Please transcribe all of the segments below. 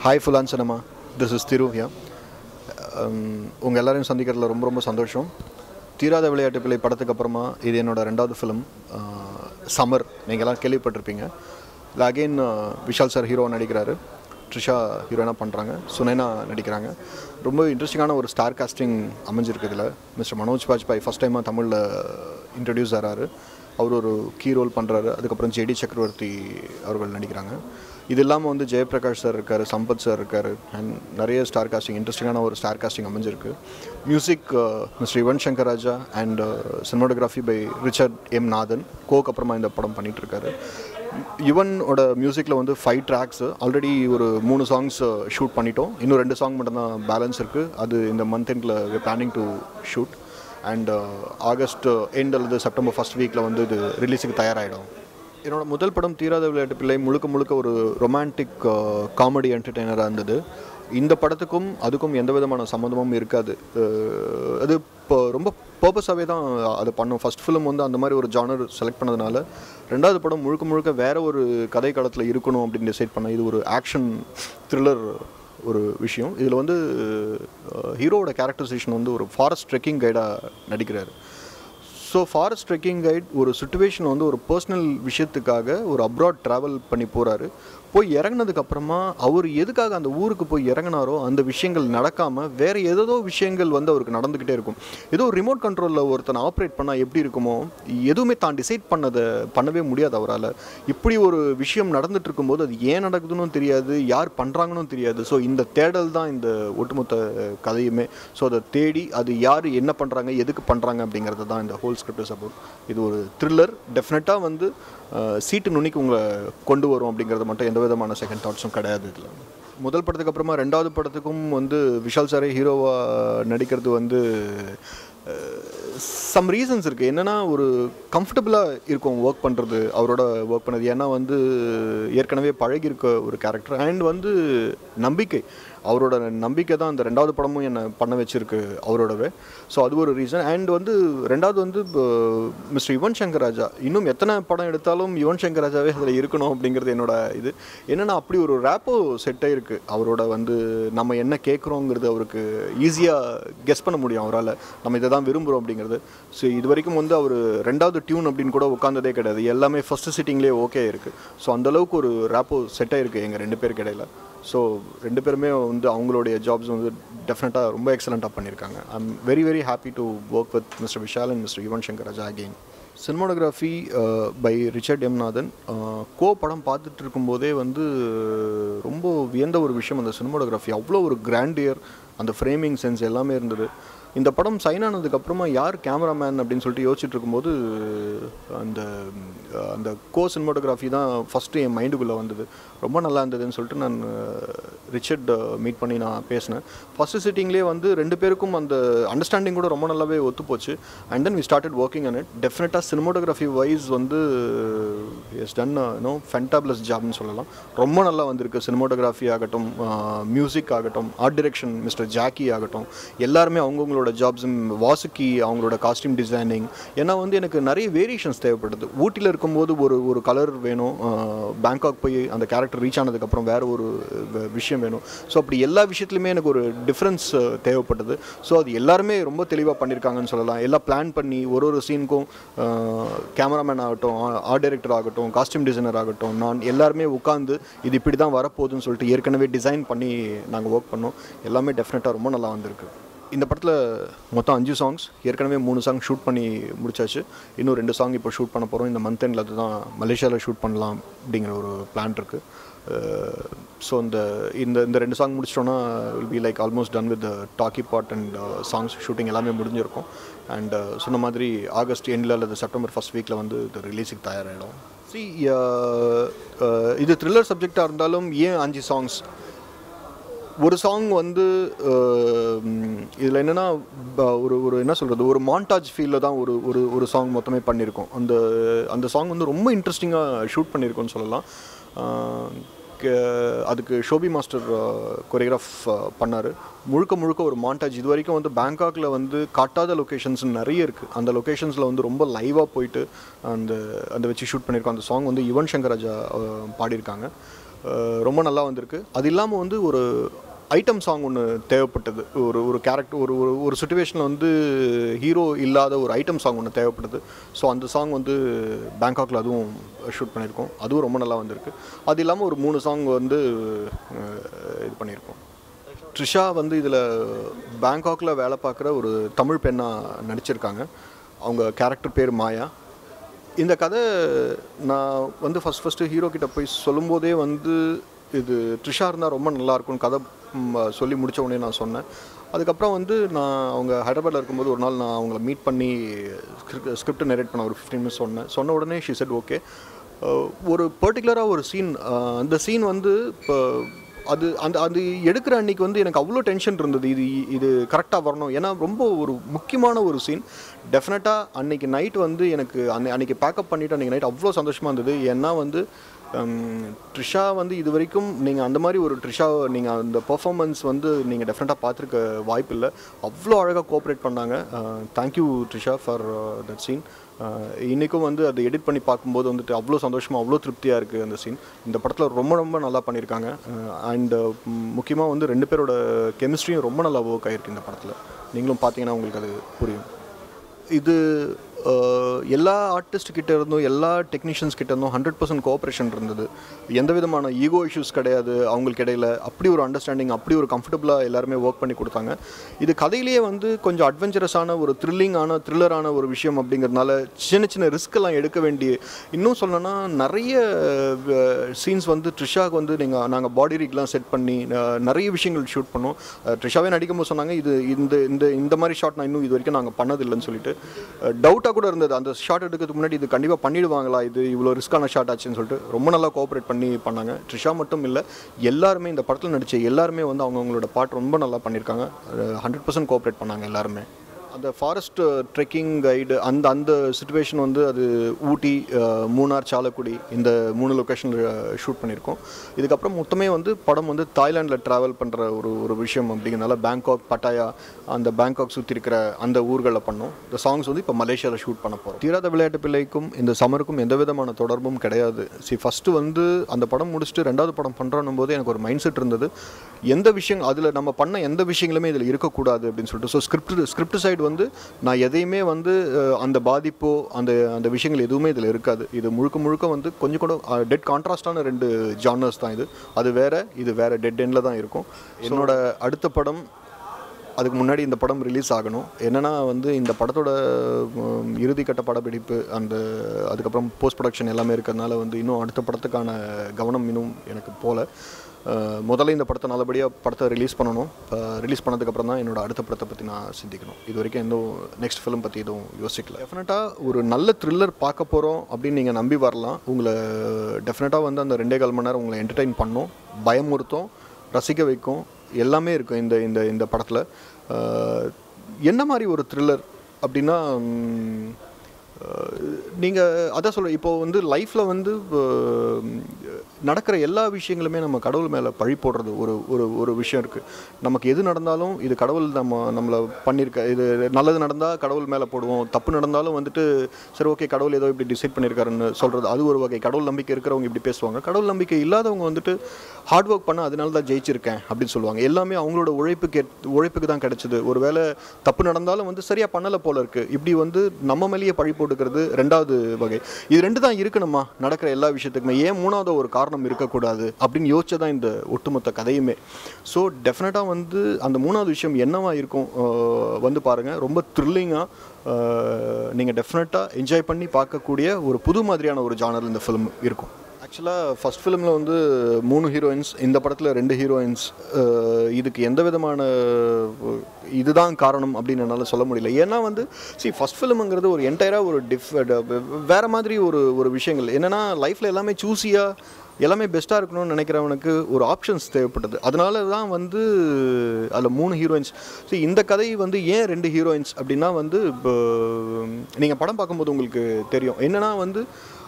hi ஃபுலான் cinema this is Thiru யா உங்கள் எல்லாரையும் சந்திக்கிறதுல ரொம்ப ரொம்ப சந்தோஷம் தீராத விளையாட்டு பிள்ளை படத்துக்கு அப்புறமா இது என்னோட ரெண்டாவது ஃபிலிம் சம்மர் நீங்கள்லாம் கேள்விப்பட்டிருப்பீங்க இல்லை அகெயின் விஷால் சார் ஹீரோ நடிக்கிறாரு ட்ரிஷா ஹீரோயினாக பண்ணுறாங்க சுனைனா நடிக்கிறாங்க ரொம்ப இன்ட்ரெஸ்டிங்கான ஒரு ஸ்டார் காஸ்டிங் அமைஞ்சிருக்கு இதில் மிஸ்டர் மனோஜ் பாஜ்பாய் ஃபஸ்ட் டைமாக தமிழில் இன்ட்ரடியூஸ் ஆகிறாரு அவர் ஒரு கீ ரோல் பண்ணுறாரு அதுக்கப்புறம் ஜேடி சக்கரவர்த்தி அவர்கள் நடிக்கிறாங்க இது இல்லாமல் வந்து ஜெயபிரகாஷ் சார் இருக்கார் சம்பத் சார் இருக்கார் அண்ட் நிறைய ஸ்டார் காஸ்டிங் இன்ட்ரெஸ்டிங்கான ஒரு ஸ்டார் காஸ்டிங் அமைஞ்சிருக்கு music mister Yuvan Shankar Raja and cinematography by Richard M Nathan கோக்கு அப்புறமா இந்த படம் பண்ணிட்டு இருக்காரு யுவனோட மியூசிக்கில் வந்து ஃபைவ் ட்ராக்ஸு ஆல்ரெடி ஒரு மூணு சாங்ஸ் ஷூட் பண்ணிட்டோம் இன்னும் ரெண்டு சாங் மட்டும்தான் பேலன்ஸ் இருக்குது அது இந்த மந்த் எண்டில் planning to shoot and August end அல்லது செப்டம்பர் ஃபஸ்ட் வீக்கில் வந்து இது ரிலீஸுக்கு தயாராகிடும் என்னோட முதல் படம் தீராத விளையாட்டு பிள்ளை முழுக்க முழுக்க ஒரு ரொமான்டிக் காமெடி என்டர்டெய்னராக இருந்தது இந்த படத்துக்கும் அதுக்கும் எந்த விதமான சம்மந்தமும் இருக்காது அஹ் அது இப்போ ரொம்ப பர்பஸாகவே தான் அதை பண்ணோம் ஃபஸ்ட் ஃபிலிம் வந்து அந்த மாதிரி ஒரு ஜானர் செலக்ட் பண்ணதுனால ரெண்டாவது படம் முழுக்க முழுக்க வேற ஒரு கதை காலத்தில் இருக்கணும் அப்படின்னு டிசைட் பண்ண இது ஒரு ஆக்ஷன் த்ரில்லர் ஒரு விஷயம் இதில் வந்து ஹீரோவோட கேரக்டரைசேஷன் வந்து ஒரு ஃபாரஸ்ட் ட்ரெக்கிங் கைடாக நடிக்கிறாரு ஸோ ஃபாரஸ்ட் ட்ரெக்கிங் கைட் ஒரு சுச்சுவேஷன் வந்து ஒரு பர்சனல் விஷயத்துக்காக ஒரு அப்ராட் ட்ராவல் பண்ணி போகிறாரு போய் இறங்குனதுக்கு அப்புறமா அவர் எதுக்காக அந்த ஊருக்கு போய் இறங்கினாரோ அந்த விஷயங்கள் நடக்காமல் வேறு ஏதோ விஷயங்கள் வந்து அவருக்கு நடந்துக்கிட்டே இருக்கும் ஏதோ ரிமோட் கண்ட்ரோலில் ஒருத்தனை ஆப்ரேட் பண்ணால் எப்படி இருக்குமோ எதுவுமே தான் டிசைட் பண்ணதை பண்ணவே முடியாது அவரால் இப்படி ஒரு விஷயம் நடந்துட்டு இருக்கும்போது அது ஏன் நடக்குதுன்னு தெரியாது யார் பண்ணுறாங்கன்னு தெரியாது ஸோ இந்த தேடல் தான் இந்த ஒட்டுமொத்த கதையுமே ஸோ அதை தேடி அது யார் என்ன பண்ணுறாங்க எதுக்கு பண்ணுறாங்க அப்படிங்கிறது தான் இந்த ஹோல் ஸ்கிரிப்ட் இஸ் அபவுட் இது ஒரு த்ரில்லர் டெஃபினட்டாக வந்து அஹ், சீட்டு நுனிக்கு உங்களை கொண்டு வரும் அப்படிங்கிறது மட்டும் எந்த விதமான செகண்ட் தாட்ஸும் கிடையாது இதில் முதல் படத்துக்கு அப்புறமா ரெண்டாவது படத்துக்கும் வந்து விஷால் சாரே ஹீரோவாக நடிக்கிறது வந்து சம் ரீசன்ஸ் இருக்குது என்னென்னா ஒரு கம்ஃபர்டபுளாக இருக்கும் ஒர்க் பண்ணுறது அவரோட ஒர்க் பண்ணது ஏன்னா வந்து ஏற்கனவே பழகியிருக்க ஒரு கேரக்டர் அண்ட் வந்து நம்பிக்கை அவரோட நம்பிக்கை தான் அந்த ரெண்டாவது படமும் என்னை பண்ண வச்சிருக்கு அவரோடவே ஸோ அது ஒரு ரீசன் அண்ட் வந்து ரெண்டாவது வந்து மிஸ்டர் யுவன் சங்கர் ராஜா இன்னும் எத்தனை படம் எடுத்தாலும் யுவன் சங்கர் ராஜாவே அதில் இருக்கணும் அப்படிங்கிறது என்னோட இது என்னென்னா அப்படி ஒரு ரேப்போ செட் ஆயிருக்கு அவரோட வந்து நம்ம என்ன கேட்குறோங்கிறது அவருக்கு ஈஸியாக கெஸ் பண்ண முடியும் அவரால் நம்ம இதை தான் விரும்புகிறோம் அப்படிங்கிறது ஸோ இது வரைக்கும் வந்து அவர் ரெண்டாவது டியூன் அப்படின்னு கூட உட்காந்ததே கிடையாது எல்லாமே ஃபஸ்ட்டு சிட்டிங்லேயே ஓகே இருக்குது ஸோ அந்தளவுக்கு ஒரு ரேப்போ செட் ஆயிருக்கு எங்கள் ரெண்டு பேருக்கு இடையில ஸோ ரெண்டு பேருமே வந்து அவங்களுடைய ஜாப்ஸ் வந்து டெஃபினட்டாக ரொம்ப எக்ஸலண்ட்டாக பண்ணியிருக்காங்க I am very very happy to work with mister Vishal and mister Yuvan Shankar Raja again cinematography by Richard M Nathan கோ படம் பார்த்துட்டு இருக்கும்போதே வந்து ரொம்ப வியந்த ஒரு விஷயம் அந்த சினிமாடோகிராஃபி அவ்வளோ ஒரு கிராண்டியர் அந்த ஃப்ரேமிங் சென்ஸ் எல்லாமே இருந்தது இந்த படம் சைன் ஆனதுக்கப்புறமா யார் கேமராமேன் அப்படின்னு சொல்லிட்டு யோசிச்சுட்டு இருக்கும்போது அந்த அந்த கோ சினிமாட்டோகிராஃபி தான் ஃபஸ்ட்டு என் மைண்டுக்குள்ளே வந்தது ரொம்ப நல்லா இருந்ததுன்னு சொல்லிட்டு நான் ரிச்சர்ட் மீட் பண்ணி நான் பேசினேன் ஃபஸ்ட்டு சிட்டிங்லேயே வந்து ரெண்டு பேருக்கும் அந்த அண்டர்ஸ்டாண்டிங் கூட ரொம்ப நல்லாவே ஒத்து போச்சு and then we started working on it டெஃபினட்டாக சினிமாட்டோகிராஃபி வைஸ் வந்து எஸ் டன் நோ ஃபென்டாப்ளஸ் ஜாப்னு சொல்லலாம் ரொம்ப நல்லா வந்திருக்கு சினிமாட்டோகிராஃபி ஆகட்டும் மியூசிக் ஆகட்டும் ஆர்ட் டிரெக்ஷன் மிஸ்டர் ஜாக்கி ஆகட்டும் எல்லாருமே அவங்கவுங்களோட ஜாப்ஸ் வாசுக்கி அவங்களோட காஸ்டியூம் டிசைனிங் ஏன்னா வந்து எனக்கு நிறைய வேரியேஷன்ஸ் தேவைப்படுது ஊட்டியில் இருக்கும்போது ஒரு ஒரு கலர் வேணும் பேங்காக் போய் அந்த கேரக்டர் ரீச் ஆனதுக்கப்புறம் வேறு ஒரு வ- விஷயம் வேணும் ஸோ அப்படி எல்லா விஷயத்துலையுமே எனக்கு ஒரு டிஃப்ரென்ஸ் தேவைப்பட்டது ஸோ அது எல்லாருமே ரொம்ப தெளிவாக பண்ணியிருக்காங்கன்னு சொல்லலாம் எல்லாம் பிளான் பண்ணி ஒரு ஒரு சீனுக்கும் கேமராமேன் ஆகட்டும் ஆர்ட் டைரக்டர் ஆகட்டும் காஸ்டியூம் டிசைனர் ஆகட்டும் நான் எல்லாருமே உட்காந்து இது இப்படி தான் வரப்போகுதுன்னு சொல்லிட்டு ஏற்கனவே டிசைன் பண்ணி நாங்கள் ஒர்க் பண்ணோம் எல்லாமே டெஃபினட்டாக ரொம்ப நல்லா வந்திருக்கு இந்த படத்தில் மொத்தம் அஞ்சு சாங்ஸ் ஏற்கனவே மூணு சாங் ஷூட் பண்ணி முடிச்சாச்சு இன்னும் ரெண்டு சாங் இப்போ ஷூட் பண்ண போகிறோம் இந்த மந்த் எண்டில் அதுதான் மலேசியாவில் ஷூட் பண்ணலாம் அப்படிங்கிற ஒரு பிளான் இருக்குது ஸோ இந்த இந்த இந்த ரெண்டு சாங் முடிச்சிட்டோன்னா will be like almost done with talkie part and songs shooting எல்லாமே முடிஞ்சிருக்கும் அண்ட் சொன்ன மாதிரி ஆகஸ்ட் எண்டில் அல்லது செப்டம்பர் ஃபஸ்ட் வீக்கில் வந்து இது ரிலீஸுக்கு தயாராகிடும் சி இது த்ரில்லர் சப்ஜெக்டாக இருந்தாலும் ஏன் அஞ்சு சாங்ஸ் ஒரு சாங் வந்து இதில் என்னென்னா ஒரு ஒரு என்ன சொல்கிறது ஒரு மாண்டாஜ் ஃபீலில் தான் ஒரு ஒரு ஒரு சாங் மொத்தமே பண்ணியிருக்கோம் அந்த அந்த சாங் வந்து ரொம்ப இன்ட்ரெஸ்டிங்காக ஷூட் பண்ணியிருக்கோம்னு சொல்லலாம் அஹ், க- அதுக்கு ஷோபி மாஸ்டர் கொரியோகிராஃப் பண்ணார் முழுக்க முழுக்க ஒரு மாண்டாஜ் இது வரைக்கும் வந்து பேங்காக்கில் வந்து காட்டாத லொக்கேஷன்ஸ் நிறைய இருக்குது அந்த லொக்கேஷன்ஸில் வந்து ரொம்ப லைவாக போயிட்டு அந்த அந்த வச்சு ஷூட் பண்ணியிருக்கோம் அந்த சாங் வந்து யுவன் சங்கர் ராஜா அஹ், பாடியிருக்காங்க அஹ் ரொம்ப நல்லா வந்திருக்கு அது இல்லாமல் வந்து ஒரு ஐட்டம் சாங் ஒன்று தேவைப்பட்டது ஒரு ஒரு கேரக்டர் ஒரு ஒரு ஒரு சுச்சுவேஷனில் வந்து ஹீரோ இல்லாத ஒரு ஐட்டம் சாங் ஒன்று தேவைப்பட்டது ஸோ அந்த சாங் வந்து பேங்காக்கில் அதுவும் ஷூட் பண்ணியிருக்கோம் அதுவும் ரொம்ப நல்லா வந்திருக்கு அது இல்லாமல் ஒரு மூணு சாங் வந்து அஹ், இது பண்ணியிருக்கோம் ட்ரிஷா வந்து இதில் பேங்காக்கில் வேலை பார்க்குற ஒரு தமிழ் பெண்ணாக நடிச்சிருக்காங்க அவங்க கேரக்டர் பேர் மாயா இந்த கதை நான் வந்து ஃபஸ்ட் ஃபஸ்ட்டு ஹீரோ கிட்ட போய் சொல்லும்போதே வந்து இது ட்ரிஷா இருந்தால் ரொம்ப நல்லா இருக்கும்னு கதை ம், சொல்லி முடிச்ச உடனே நான் சொன்னேன் அதுக்கப்புறம் வந்து நான் அவங்க ஹைதராபாத்தில் இருக்கும்போது ஒரு நாள் நான் அவங்கள மீட் பண்ணி ஸ்கிரிப்ட் நரேட் பண்ண ஒரு ஃபிஃப்டீன் மினிட்ஸ் சொன்னேன் சொன்ன உடனே ஷி செட் ஓகே ஒரு பர்டிகுலராக ஒரு சீன் அந்த சீன் வந்து இப்போ அது அந்த அது எடுக்கிற அன்னைக்கு வந்து எனக்கு அவ்வளோ டென்ஷன் இருந்தது இது இது கரெக்டாக வரணும் ஏன்னா ரொம்ப ஒரு முக்கியமான ஒரு சீன் டெஃபினட்டாக அன்னைக்கு நைட் வந்து எனக்கு அன்னை அன்னைக்கு பேக்கப் பண்ணிவிட்டு அன்றைக்கி நைட் அவ்வளோ சந்தோஷமாக இருந்தது ஏன்னா வந்து ஹம், ட்ரிஷா வந்து இது வரைக்கும் நீங்கள் அந்த மாதிரி ஒரு ட்ரிஷா நீங்கள் அந்த பெர்ஃபார்மன்ஸ் வந்து நீங்கள் டெஃபினட்டாக பார்த்துருக்க வாய்ப்பு இல்லை அவ்வளோ அழகாக கோஆப்ரேட் பண்ணாங்க thank you Trisha for that scene இன்றைக்கும் வந்து அதை எடிட் பண்ணி பார்க்கும்போது வந்துட்டு அவ்வளோ சந்தோஷமாக அவ்வளோ திருப்தியாக இருக்குது அந்த சீன் இந்த படத்தில் ரொம்ப ரொம்ப நல்லா பண்ணியிருக்காங்க அண்ட் முக்கியமாக வந்து ரெண்டு பேரோட கெமிஸ்ட்ரியும் ரொம்ப நல்லா ஒர்க் ஆகிருக்கு இந்த படத்தில் நீங்களும் பார்த்தீங்கன்னா உங்களுக்கு அது புரியும் இது அஹ், எல்லா ஆர்டிஸ்ட் கிட்ட இருந்தும் எல்லா டெக்னீஷியன்ஸ் கிட்ட இருந்தும் ஹண்ட்ரட் பர்சன்ட் கோஆப்ரேஷன் இருந்தது எந்த விதமான ஈகோ இஷ்யூஸ் கிடையாது அவங்களுக்கு இடையில அப்படி ஒரு அண்டர்ஸ்டாண்டிங் அப்படி ஒரு கம்ஃபர்டபுளாக எல்லாருமே ஒர்க் பண்ணி கொடுத்தாங்க இது கதையிலேயே வந்து கொஞ்சம் அட்வென்ச்சரஸான ஒரு த்ரில்லிங்கான த்ரில்லரான ஒரு விஷயம் அப்படிங்கிறதுனால சின்ன சின்ன ரிஸ்க் எல்லாம் எடுக்க வேண்டிய இன்னும் சொல்லணும்னா நிறைய சீன்ஸ் வந்து ட்ரிஷாக்கு வந்து நீங்கள் நாங்கள் பாடி ரிக்லாம் செட் பண்ணி அஹ், நிறைய விஷயங்கள் ஷூட் பண்ணோம் அஹ், ட்ரிஷாவே நடிக்கும்போது சொன்னாங்க இது இந்த இந்த இந்த மாதிரி ஷாட் நான் இன்னும் இது வரைக்கும் நாங்கள் பண்ணதில்லைன்னு சொல்லிட்டு டவுட்டாக கூட இருந்தது அந்த ஷாட் எடுக்கிறதுக்கு முன்னாடி இது கண்டிப்பாக பண்ணிடுவாங்களா இது இவ்வளோ ரிஸ்க்கான ஷாட் ஆச்சுன்னு சொல்லிட்டு ரொம்ப நல்லா கோஆப்ரேட் பண்ணி பண்ணாங்க ட்ரிஷா மட்டும் இல்லை எல்லாருமே இந்த படத்தில் நடித்த எல்லாருமே வந்து அவங்கவுங்களோட பாட் ரொம்ப நல்லா பண்ணியிருக்காங்க ஹண்ட்ரட் பர்சன்ட் கோஆப்ரேட் பண்ணாங்க எல்லாருமே அந்த ஃபாரஸ்ட் ட்ரெக்கிங் கைடு அந்த அந்த சுச்சுவேஷன் வந்து அது ஊட்டி அஹ், மூணார் சாலக்குடி இந்த மூணு லொக்கேஷனில் ஷூட் பண்ணியிருக்கோம் இதுக்கப்புறம் மொத்தமே வந்து படம் வந்து தாய்லாண்டில் ட்ராவல் பண்ணுற ஒரு ஒரு விஷயம் அப்படிங்கிறனால பேங்காக் பட்டாயா அந்த பேங்காக் சுற்றி இருக்கிற அந்த ஊர்களில் பண்ணோம் இந்த சாங்ஸ் வந்து இப்போ மலேசியாவில் ஷூட் பண்ண போகிறோம் தீராத விளையாட்டு பிள்ளைக்கும் இந்த சமருக்கும் எந்த விதமான தொடர்பும் கிடையாது சி ஃபஸ்ட்டு வந்து அந்த படம் முடிச்சுட்டு ரெண்டாவது படம் பண்ணுறோன்னும் போது எனக்கு ஒரு மைண்ட் செட் இருந்தது எந்த விஷயம் அதில் நம்ம பண்ண எந்த விஷயங்களுமே இதில் இருக்கக்கூடாது அப்படின்னு சொல்லிட்டு ஸோ ஸ்கிரிப்ட் ஸ்கிரிப்ட் சைடு வந்து நான் எதையுமே வந்து அஹ், அந்த பாதிப்போ அந்த அந்த விஷயங்கள் எதுவுமே இதில் இருக்காது இது முழுக்க முழுக்க வந்து கொஞ்சம் கூட டெட் கான்ட்ராஸ்டான ரெண்டு ஜானர்ஸ் தான் இது அது வேற இது வேற டெட் எண்டில் தான் இருக்கும் என்னோட அடுத்த படம் அதுக்கு முன்னாடி இந்த படம் ரிலீஸ் ஆகணும் என்னன்னா வந்து இந்த படத்தோட உம், இறுதிக்கட்ட படப்பிடிப்பு அந்த அதுக்கப்புறம் போஸ்ட் ப்ரொடக்ஷன் எல்லாமே இருக்கிறதுனால வந்து இன்னும் அடுத்த படத்துக்கான கவனம் இன்னும் எனக்கு போகல அஹ், முதல்ல இந்த படத்தை நல்லபடியாக படத்தை ரிலீஸ் பண்ணணும் ரிலீஸ் பண்ணதுக்கப்புறம் தான் என்னோட அடுத்த படத்தை பற்றி நான் சிந்திக்கணும் இது வரைக்கும் எந்த நெக்ஸ்ட் ஃபிலிம் பற்றி எதுவும் யோசிக்கல டெஃபினட்டாக ஒரு நல்ல த்ரில்லர் பார்க்க போகிறோம் அப்படின்னு நீங்கள் நம்பி வரலாம் உங்களை டெஃபினட்டாக வந்து அந்த ரெண்டே கால் மணி நேரம் உங்களை என்டர்டெயின் பண்ணும் பயமுறுத்தும் ரசிக்க வைக்கும் எல்லாமே இருக்கும் இந்த இந்த இந்த படத்தில் என்ன மாதிரி ஒரு த்ரில்லர் அப்படின்னா நீங்கள் அதான் சொல்ல இப்போ வந்து லைஃப்பில் வந்து அஹ், நடக்கிற எல்லா விஷயங்களுமே நம்ம கடவுள் மேலே பழி போடுறது ஒரு ஒரு ஒரு விஷயம் இருக்குது நமக்கு எது நடந்தாலும் இது கடவுள் நம்ம நம்மளை பண்ணியிருக்க இது நல்லது நடந்தால் கடவுள் மேலே போடுவோம் தப்பு நடந்தாலும் வந்துட்டு சரி ஓகே கடவுள் ஏதோ இப்படி டிசைட் பண்ணியிருக்காருன்னு சொல்கிறது அது ஒரு வகை கடவுள் நம்பிக்கை இருக்கிறவங்க இப்படி பேசுவாங்க கடவுள் நம்பிக்கை இல்லாதவங்க வந்துட்டு ஹார்ட் ஒர்க் பண்ண அதனால தான் ஜெயிச்சிருக்கேன் அப்படின்னு சொல்லுவாங்க எல்லாமே அவங்களோட உழைப்புக்கு ஏத்- உழைப்புக்கு தான் கிடைச்சது ஒருவேளை தப்பு நடந்தாலும் வந்து சரியாக பண்ணலை போல இருக்குது இப்படி வந்து நம்ம மேலேயே பழி போட்டுக்கிறது ரெண்டாவது வகை இது ரெண்டு தான் இருக்கணுமா நடக்கிற எல்லா விஷயத்துக்குமே ஏன் மூணாவது ஒரு காரணம் இருக்கக்கூடாது அப்படின்னு யோசிச்சதான் இந்த ஒட்டுமொத்த கதையுமே ஸோ டெஃபினட்டாக வந்து அந்த மூணாவது விஷயம் என்னவா இருக்கும் அஹ் வந்து பாருங்கள் ரொம்ப த்ரில்லிங்காக நீங்கள் டெஃபினட்டாக என்ஜாய் பண்ணி பார்க்கக்கூடிய ஒரு புது மாதிரியான ஒரு ஜானர் இந்த ஃபிலிம் இருக்கும் ஆக்சுவலாக ஃபஸ்ட் ஃபிலிமில் வந்து மூணு ஹீரோயின்ஸ் இந்த படத்தில் ரெண்டு ஹீரோயின்ஸ் இதுக்கு எந்த விதமான அஹ், இதுதான் காரணம் அப்படின்னு என்னால் சொல்ல முடியல ஏன்னா வந்து see ஃபஸ்ட் ஃபிலிமுங்கிறது ஒரு என்டையராக ஒரு டிஃப் வேறு மாதிரி ஒரு ஒரு விஷயங்கள் என்னென்னா லைஃப்பில் எல்லாமே சூஸியாக எல்லாமே பெஸ்ட்டாக இருக்கணும்னு நினைக்கிறவனுக்கு ஒரு ஆப்ஷன்ஸ் தேவைப்பட்டது அதனால தான் வந்து அதில் மூணு ஹீரோயின்ஸ் ஸோ இந்த கதை வந்து ஏன் ரெண்டு ஹீரோயின்ஸ் அப்படின்னா வந்து இப்போ நீங்கள் படம் பார்க்கும்போது உங்களுக்கு தெரியும் என்னன்னா வந்து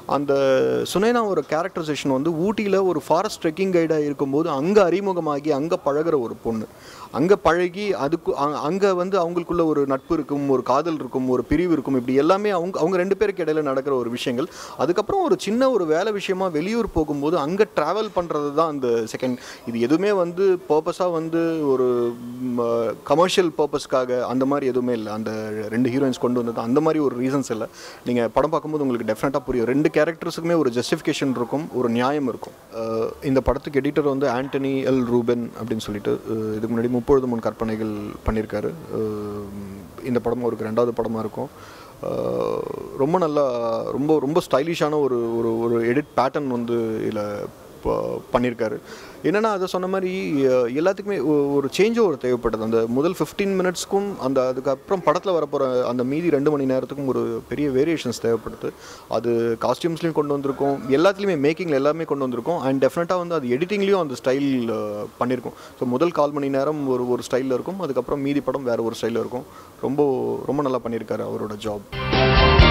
அந்த சுனைனாவோட கேரக்டரைசேஷன் வந்து ஊட்டியில் ஒரு ஃபாரஸ்ட் ட்ரெக்கிங் கைடாக இருக்கும்போது அங்கே அறிமுகமாகி அங்கே பழகுற ஒரு பொண்ணு அங்கே பழகி அதுக்கு அங்கே வந்து அவங்களுக்குள்ள ஒரு நட்பு இருக்கும் ஒரு காதல் இருக்கும் ஒரு பிரிவு இருக்கும் இப்படி எல்லாமே அவங்க அவங்க ரெண்டு பேருக்கு இடையில நடக்கிற ஒரு விஷயங்கள் அதுக்கப்புறம் ஒரு சின்ன ஒரு வேலை விஷயமா வெளியூர் போகும்போது அங்கே ட்ராவல் பண்ணுறது தான் அந்த செகண்ட் இது எதுவுமே வந்து பர்பஸாக வந்து ஒரு கமர்ஷியல் பர்பஸ்க்காக அந்த மாதிரி எதுவுமே இல்லை அந்த ரெண்டு ஹீரோயின்ஸ் கொண்டு வந்தது அந்த மாதிரி ஒரு ரீசன்ஸ் இல்லை நீங்கள் படம் பார்க்கும்போது உங்களுக்கு டெஃபினட்டாக புரியும் ரெண்டு கேரக்டர்ஸுக்குமே ஒரு ஜஸ்டிஃபிகேஷன் இருக்கும் ஒரு நியாயம் இருக்கும் அஹ் இந்த படத்துக்கு எடிட்டர் வந்து ஆண்டனி எல் ரூபன் அப்படின்னு சொல்லிட்டு அஹ் இதுக்கு முன்னாடி முப்பொழுது முன் கற்பனைகள் பண்ணியிருக்காரு அஹ் இந்த படம் அவருக்கு ரெண்டாவது படமாக இருக்கும் அஹ் ரொம்ப நல்லா ரொம்ப ரொம்ப ஸ்டைலிஷான ஒரு ஒரு ஒரு எடிட் பேட்டர்ன் வந்து இதில் பண்ணியிருக்காரு என்னென்னா அதை சொன்ன மாதிரி அஹ், எல்லாத்துக்குமே ஒ- ஒரு சேஞ்ச் ஒரு தேவைப்பட்டது அந்த முதல் ஃபிஃப்டீன் மினிட்ஸ்க்கும் அந்த அதுக்கப்புறம் படத்தில் வரப்போகிற அந்த மீதி ரெண்டு மணி நேரத்துக்கும் ஒரு பெரிய வேரியேஷன்ஸ் தேவைப்படுது அது காஸ்டியூம்ஸ்லையும் கொண்டு வந்திருக்கோம் எல்லாத்துலேயுமே மேக்கிங்கில் எல்லாமே கொண்டு வந்திருக்கோம் அண்ட் டெஃபினட்டாக வந்து அது எடிட்டிங்லேயும் அந்த ஸ்டைல் பண்ணியிருக்கோம் ஸோ முதல் கால் மணி நேரம் ஒரு ஒரு ஸ்டைலில் இருக்கும் அதுக்கப்புறம் மீதி படம் வேறு ஒரு ஸ்டைலில் இருக்கும் ரொம்ப ரொம்ப நல்லா பண்ணியிருக்காரு அவரோட ஜாப்